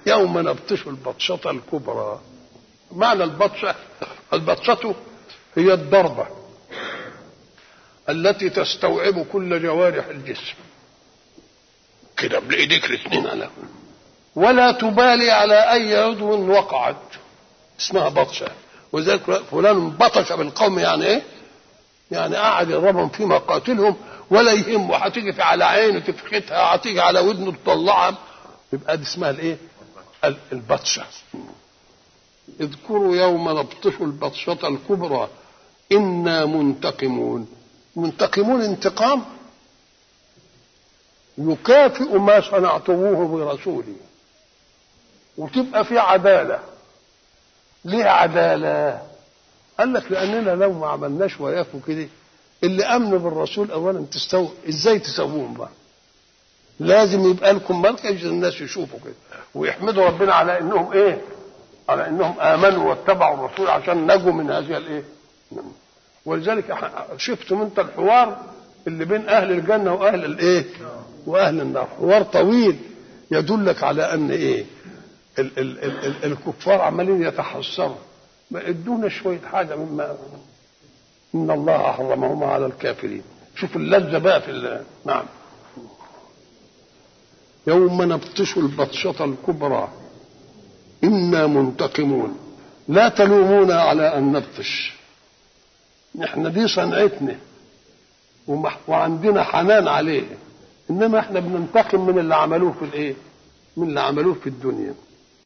يوم نبطش البطشة الكبرى معنى البطشة البطشة هي الضربة التي تستوعب كل جوارح الجسم كده بايديك الاثنين على ولا تبالي على اي عضو وقعت اسمها بطشه وذلك فلان بطش بالقوم يعني ايه؟ يعني قعد يضربهم في مقاتلهم ولا يهمه هتيجي في على عينه تفختها هتيجي على ودنه تطلعها يبقى دي اسمها الايه؟ البطشه اذكروا يوم نبطش البطشه الكبرى انا منتقمون منتقمون انتقام يكافئ ما صنعتموه برسولي وتبقى في عداله ليه عداله قال لك لاننا لو ما عملناش وياكم كده اللي امنوا بالرسول اولا تستوى ازاي تسووهم بقى لازم يبقى لكم مركز الناس يشوفوا كده ويحمدوا ربنا على انهم ايه على انهم امنوا واتبعوا الرسول عشان نجوا من هذه الايه ولذلك شفتم انت الحوار اللي بين اهل الجنه واهل الايه واهل النار حوار طويل يدلك على ان ايه ال ال ال ال الكفار عمالين يتحسروا ما ادونا شويه حاجه مما ان الله حرمهما على الكافرين شوف اللذه بقى في نعم يوم نبطش البطشه الكبرى انا منتقمون لا تلومونا على ان نبطش احنا دي صنعتنا وعندنا حنان عليه انما احنا بننتقم من اللي عملوه في الايه من اللي عملوه في الدنيا